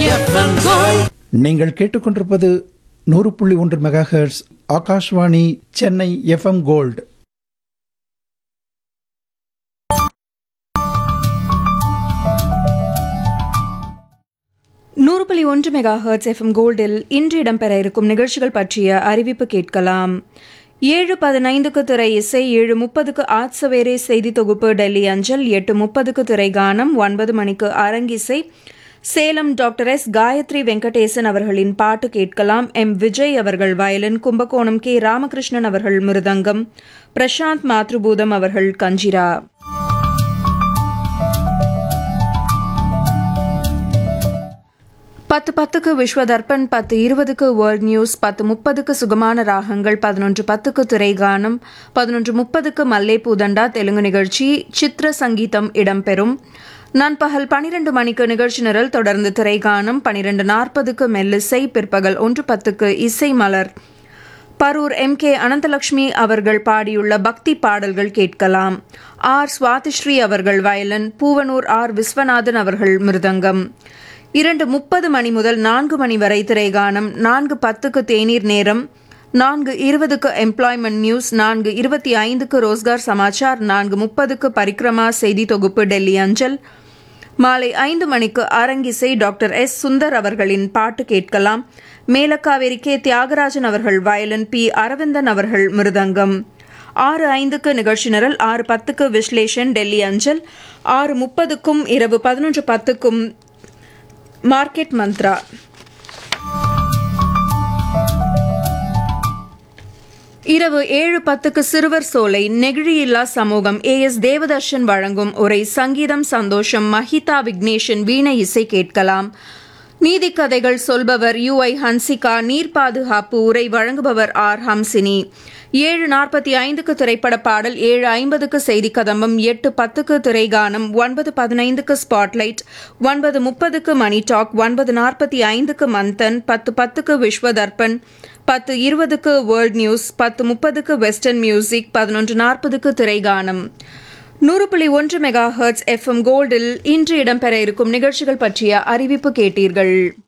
FM gold நீங்கள் கேட்டுக்கொண்டிருப்பது நூறு புள்ளி ஒன்று megahertz Akashvani Chennai FM gold நூறு புள்ளி ஒன்று மெகா ஹர்ட்ஸ் எஃப்எம் கோல்டில் இன்று இடம்பெற இருக்கும் நிகழ்ச்சிகள் பற்றிய அறிவிப்பு கேட்கலாம் ஏழு பதினைந்துக்கு திரை இசை ஏழு முப்பதுக்கு ஆத் சவேரே செய்தி தொகுப்பு டெல்லி அஞ்சல் எட்டு முப்பதுக்கு திரை கானம் ஒன்பது மணிக்கு அரங்கிசை சேலம் டாக்டர் எஸ் காயத்ரி வெங்கடேசன் அவர்களின் பாட்டு கேட்கலாம் எம் விஜய் அவர்கள் வயலின் கும்பகோணம் கே ராமகிருஷ்ணன் அவர்கள் மிருதங்கம் பிரசாந்த் மாத்ருபூதம் அவர்கள் கஞ்சிரா பத்து பத்துக்கு விஸ்வ தர்ப்பண் பத்து இருபதுக்கு வேர்ல்ட் நியூஸ் பத்து முப்பதுக்கு சுகமான ராகங்கள் பதினொன்று பத்துக்கு திரைகானம் பதினொன்று முப்பதுக்கு மல்லே பூதண்டா தெலுங்கு நிகழ்ச்சி சித்திர சங்கீதம் இடம்பெறும் நண்பகல் பனிரெண்டு மணிக்கு நிகழ்ச்சி நிரல் தொடர்ந்து திரைகானம் பனிரெண்டு நாற்பதுக்கு மெல்லிசை பிற்பகல் ஒன்று பத்துக்கு இசை மலர் பரூர் எம் கே அனந்தலட்சுமி அவர்கள் பாடியுள்ள பக்தி பாடல்கள் கேட்கலாம் ஆர் சுவாதிஸ்ரீ அவர்கள் வயலன் பூவனூர் ஆர் விஸ்வநாதன் அவர்கள் மிருதங்கம் இரண்டு முப்பது மணி முதல் நான்கு மணி வரை திரைகானம் நான்கு பத்துக்கு தேநீர் நேரம் நான்கு இருபதுக்கு எம்ப்ளாய்மெண்ட் நியூஸ் நான்கு இருபத்தி ஐந்துக்கு ரோஸ்கார் சமாச்சார் நான்கு முப்பதுக்கு பரிக்ரமா செய்தி தொகுப்பு டெல்லி அஞ்சல் மாலை ஐந்து மணிக்கு அரங்கிசை டாக்டர் எஸ் சுந்தர் அவர்களின் பாட்டு கேட்கலாம் மேலக்காவேரி கே தியாகராஜன் அவர்கள் வயலன் பி அரவிந்தன் அவர்கள் மிருதங்கம் ஆறு ஐந்துக்கு நிகழ்ச்சி நிரல் ஆறு பத்துக்கு விஸ்லேஷன் டெல்லி அஞ்சல் ஆறு முப்பதுக்கும் இரவு பதினொன்று பத்துக்கும் மார்க்கெட் மந்த்ரா இரவு ஏழு பத்துக்கு சிறுவர் சோலை நெகிழியில்லா சமூகம் ஏ எஸ் தேவதர்ஷன் வழங்கும் உரை சங்கீதம் சந்தோஷம் மஹிதா விக்னேஷன் வீணை இசை கேட்கலாம் நீதி கதைகள் சொல்பவர் யு ஐ ஹன்சிகா நீர் பாதுகாப்பு உரை வழங்குபவர் ஆர் ஹம்சினி ஏழு நாற்பத்தி ஐந்துக்கு திரைப்பட பாடல் ஏழு ஐம்பதுக்கு செய்தி கதம்பம் எட்டு பத்துக்கு திரைகானம் ஒன்பது பதினைந்துக்கு ஸ்பாட்லைட் ஒன்பது முப்பதுக்கு மணி டாக் ஒன்பது நாற்பத்தி ஐந்துக்கு மந்தன் பத்து பத்துக்கு விஸ்வ தர்ப்பன் பத்து இருபதுக்கு வேர்ல்ட் நியூஸ் பத்து முப்பதுக்கு வெஸ்டர்ன் மியூசிக் பதினொன்று நாற்பதுக்கு திரைகானம் நூறு புள்ளி ஒன்று மெகா ஹர்ட்ஸ் எஃப்எம் கோல்டில் இன்று இடம்பெற இருக்கும் நிகழ்ச்சிகள் பற்றிய அறிவிப்பு கேட்டீர்கள்